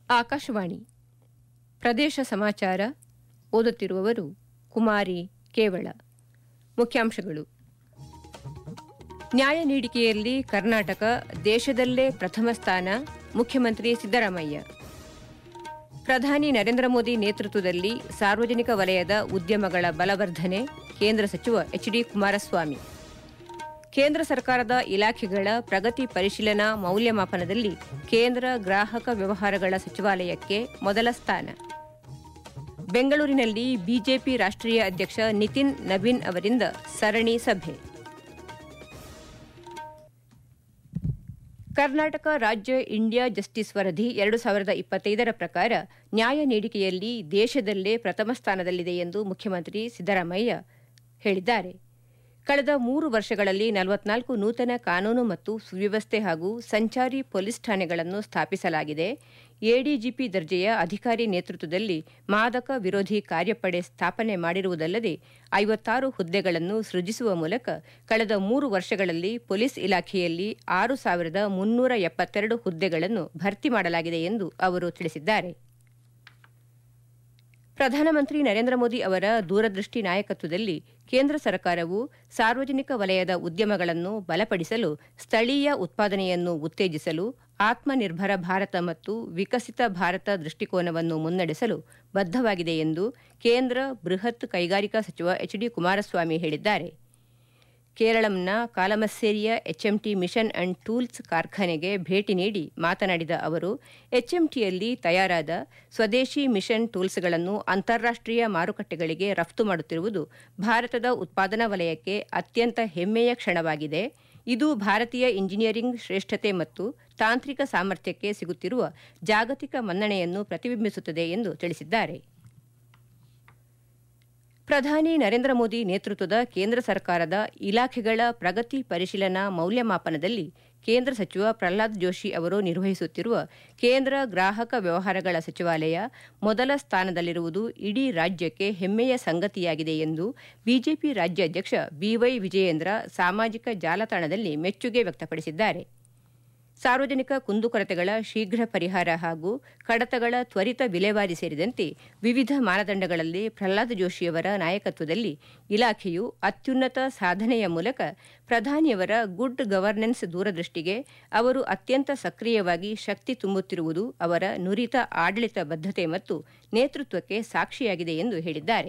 ಆಕಾಶವಾಣಿ ಪ್ರದೇಶ ಸಮಾಚಾರ ಓದುತ್ತಿರುವವರು ಕುಮಾರಿ ಕೇವಳ ಮುಖ್ಯಾಂಶಗಳು ನ್ಯಾಯ ನೀಡಿಕೆಯಲ್ಲಿ ಕರ್ನಾಟಕ ದೇಶದಲ್ಲೇ ಪ್ರಥಮ ಸ್ಥಾನ ಮುಖ್ಯಮಂತ್ರಿ ಸಿದ್ದರಾಮಯ್ಯ ಪ್ರಧಾನಿ ನರೇಂದ್ರ ಮೋದಿ ನೇತೃತ್ವದಲ್ಲಿ ಸಾರ್ವಜನಿಕ ವಲಯದ ಉದ್ಯಮಗಳ ಬಲವರ್ಧನೆ ಕೇಂದ್ರ ಸಚಿವ ಎಚ್ಡಿ ಕುಮಾರಸ್ವಾಮಿ ಕೇಂದ್ರ ಸರ್ಕಾರದ ಇಲಾಖೆಗಳ ಪ್ರಗತಿ ಪರಿಶೀಲನಾ ಮೌಲ್ಯಮಾಪನದಲ್ಲಿ ಕೇಂದ್ರ ಗ್ರಾಹಕ ವ್ಯವಹಾರಗಳ ಸಚಿವಾಲಯಕ್ಕೆ ಮೊದಲ ಸ್ಥಾನ ಬೆಂಗಳೂರಿನಲ್ಲಿ ಬಿಜೆಪಿ ರಾಷ್ಟ್ರೀಯ ಅಧ್ಯಕ್ಷ ನಿತಿನ್ ನಬೀನ್ ಅವರಿಂದ ಸರಣಿ ಸಭೆ ಕರ್ನಾಟಕ ರಾಜ್ಯ ಇಂಡಿಯಾ ಜಸ್ಟಿಸ್ ವರದಿ ಎರಡು ಸಾವಿರದ ಇಪ್ಪತ್ತೈದರ ಪ್ರಕಾರ ನ್ಯಾಯ ನೀಡಿಕೆಯಲ್ಲಿ ದೇಶದಲ್ಲೇ ಪ್ರಥಮ ಸ್ಥಾನದಲ್ಲಿದೆ ಎಂದು ಮುಖ್ಯಮಂತ್ರಿ ಸಿದ್ದರಾಮಯ್ಯ ಹೇಳಿದ್ದಾರೆ ಕಳೆದ ಮೂರು ವರ್ಷಗಳಲ್ಲಿ ನಲವತ್ನಾಲ್ಕು ನೂತನ ಕಾನೂನು ಮತ್ತು ಸುವ್ಯವಸ್ಥೆ ಹಾಗೂ ಸಂಚಾರಿ ಪೊಲೀಸ್ ಠಾಣೆಗಳನ್ನು ಸ್ಥಾಪಿಸಲಾಗಿದೆ ಎಡಿಜಿಪಿ ದರ್ಜೆಯ ಅಧಿಕಾರಿ ನೇತೃತ್ವದಲ್ಲಿ ಮಾದಕ ವಿರೋಧಿ ಕಾರ್ಯಪಡೆ ಸ್ಥಾಪನೆ ಮಾಡಿರುವುದಲ್ಲದೆ ಐವತ್ತಾರು ಹುದ್ದೆಗಳನ್ನು ಸೃಜಿಸುವ ಮೂಲಕ ಕಳೆದ ಮೂರು ವರ್ಷಗಳಲ್ಲಿ ಪೊಲೀಸ್ ಇಲಾಖೆಯಲ್ಲಿ ಆರು ಸಾವಿರದ ಮುನ್ನೂರ ಎಪ್ಪತ್ತೆರಡು ಹುದ್ದೆಗಳನ್ನು ಭರ್ತಿ ಮಾಡಲಾಗಿದೆ ಎಂದು ಅವರು ತಿಳಿಸಿದ್ದಾರೆ ಪ್ರಧಾನಮಂತ್ರಿ ನರೇಂದ್ರ ಮೋದಿ ಅವರ ದೂರದೃಷ್ಟಿ ನಾಯಕತ್ವದಲ್ಲಿ ಕೇಂದ್ರ ಸರ್ಕಾರವು ಸಾರ್ವಜನಿಕ ವಲಯದ ಉದ್ಯಮಗಳನ್ನು ಬಲಪಡಿಸಲು ಸ್ಥಳೀಯ ಉತ್ಪಾದನೆಯನ್ನು ಉತ್ತೇಜಿಸಲು ಆತ್ಮನಿರ್ಭರ ಭಾರತ ಮತ್ತು ವಿಕಸಿತ ಭಾರತ ದೃಷ್ಟಿಕೋನವನ್ನು ಮುನ್ನಡೆಸಲು ಬದ್ದವಾಗಿದೆ ಎಂದು ಕೇಂದ್ರ ಬೃಹತ್ ಕೈಗಾರಿಕಾ ಸಚಿವ ಎಚ್ಡಿ ಕುಮಾರಸ್ವಾಮಿ ಹೇಳಿದ್ದಾರೆ ಕೇರಳಂನ ಕಾಲಮಸ್ಸೇರಿಯ ಎಚ್ಎಂಟಿ ಮಿಷನ್ ಅಂಡ್ ಟೂಲ್ಸ್ ಕಾರ್ಖಾನೆಗೆ ಭೇಟಿ ನೀಡಿ ಮಾತನಾಡಿದ ಅವರು ಎಚ್ಎಂಟಿಯಲ್ಲಿ ತಯಾರಾದ ಸ್ವದೇಶಿ ಮಿಷನ್ ಟೂಲ್ಸ್ಗಳನ್ನು ಅಂತಾರಾಷ್ಟೀಯ ಮಾರುಕಟ್ಟೆಗಳಿಗೆ ರಫ್ತು ಮಾಡುತ್ತಿರುವುದು ಭಾರತದ ಉತ್ಪಾದನಾ ವಲಯಕ್ಕೆ ಅತ್ಯಂತ ಹೆಮ್ಮೆಯ ಕ್ಷಣವಾಗಿದೆ ಇದು ಭಾರತೀಯ ಇಂಜಿನಿಯರಿಂಗ್ ಶ್ರೇಷ್ಠತೆ ಮತ್ತು ತಾಂತ್ರಿಕ ಸಾಮರ್ಥ್ಯಕ್ಕೆ ಸಿಗುತ್ತಿರುವ ಜಾಗತಿಕ ಮನ್ನಣೆಯನ್ನು ಪ್ರತಿಬಿಂಬಿಸುತ್ತದೆ ಎಂದು ತಿಳಿಸಿದ್ದಾರೆ ಪ್ರಧಾನಿ ನರೇಂದ್ರ ಮೋದಿ ನೇತೃತ್ವದ ಕೇಂದ್ರ ಸರ್ಕಾರದ ಇಲಾಖೆಗಳ ಪ್ರಗತಿ ಪರಿಶೀಲನಾ ಮೌಲ್ಯಮಾಪನದಲ್ಲಿ ಕೇಂದ್ರ ಸಚಿವ ಪ್ರಹ್ಲಾದ್ ಜೋಶಿ ಅವರು ನಿರ್ವಹಿಸುತ್ತಿರುವ ಕೇಂದ್ರ ಗ್ರಾಹಕ ವ್ಯವಹಾರಗಳ ಸಚಿವಾಲಯ ಮೊದಲ ಸ್ಥಾನದಲ್ಲಿರುವುದು ಇಡೀ ರಾಜ್ಯಕ್ಕೆ ಹೆಮ್ಮೆಯ ಸಂಗತಿಯಾಗಿದೆ ಎಂದು ಬಿಜೆಪಿ ರಾಜ್ಯಾಧ್ಯಕ್ಷ ಬಿವೈ ವಿಜಯೇಂದ್ರ ಸಾಮಾಜಿಕ ಜಾಲತಾಣದಲ್ಲಿ ಮೆಚ್ಚುಗೆ ವ್ಯಕ್ತಪಡಿಸಿದ್ದಾರೆ ಸಾರ್ವಜನಿಕ ಕುಂದುಕೊರತೆಗಳ ಶೀಘ್ರ ಪರಿಹಾರ ಹಾಗೂ ಕಡತಗಳ ತ್ವರಿತ ವಿಲೇವಾರಿ ಸೇರಿದಂತೆ ವಿವಿಧ ಮಾನದಂಡಗಳಲ್ಲಿ ಪ್ರಹ್ಲಾದ್ ಜೋಶಿಯವರ ನಾಯಕತ್ವದಲ್ಲಿ ಇಲಾಖೆಯು ಅತ್ಯುನ್ನತ ಸಾಧನೆಯ ಮೂಲಕ ಪ್ರಧಾನಿಯವರ ಗುಡ್ ಗವರ್ನೆನ್ಸ್ ದೂರದೃಷ್ಟಿಗೆ ಅವರು ಅತ್ಯಂತ ಸಕ್ರಿಯವಾಗಿ ಶಕ್ತಿ ತುಂಬುತ್ತಿರುವುದು ಅವರ ನುರಿತ ಆಡಳಿತ ಬದ್ಧತೆ ಮತ್ತು ನೇತೃತ್ವಕ್ಕೆ ಸಾಕ್ಷಿಯಾಗಿದೆ ಎಂದು ಹೇಳಿದ್ದಾರೆ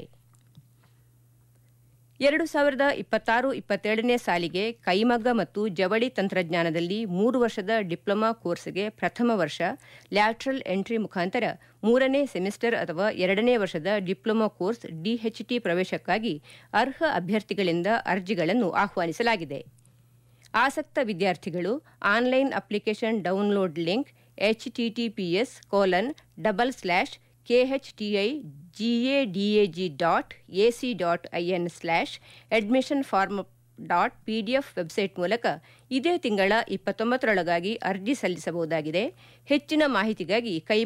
ಎರಡು ಸಾವಿರದ ಇಪ್ಪತ್ತಾರು ಇಪ್ಪತ್ತೇಳನೇ ಸಾಲಿಗೆ ಕೈಮಗ್ಗ ಮತ್ತು ಜವಳಿ ತಂತ್ರಜ್ಞಾನದಲ್ಲಿ ಮೂರು ವರ್ಷದ ಡಿಪ್ಲೊಮಾ ಕೋರ್ಸ್ಗೆ ಪ್ರಥಮ ವರ್ಷ ಲ್ಯಾಟ್ರಲ್ ಎಂಟ್ರಿ ಮುಖಾಂತರ ಮೂರನೇ ಸೆಮಿಸ್ಟರ್ ಅಥವಾ ಎರಡನೇ ವರ್ಷದ ಡಿಪ್ಲೊಮಾ ಕೋರ್ಸ್ ಡಿಎಚ್ಟಿ ಪ್ರವೇಶಕ್ಕಾಗಿ ಅರ್ಹ ಅಭ್ಯರ್ಥಿಗಳಿಂದ ಅರ್ಜಿಗಳನ್ನು ಆಹ್ವಾನಿಸಲಾಗಿದೆ ಆಸಕ್ತ ವಿದ್ಯಾರ್ಥಿಗಳು online application download link HTTPS colon double slash KHTI GADAG dot AC dot IN slash admission form dot PDF website ಮೂಲಕ ಇದೇ ತಿಂಗಳ ಇಪ್ಪತ್ತೊಂಬತ್ತರೊಳಗಾಗಿ ಅರ್ಜಿ ಸಲ್ಲಿಸಬಹುದಾಗಿದೆ ಹೆಚ್ಚಿನ ಮಾಹಿತಿಗಾಗಿ ಕೈ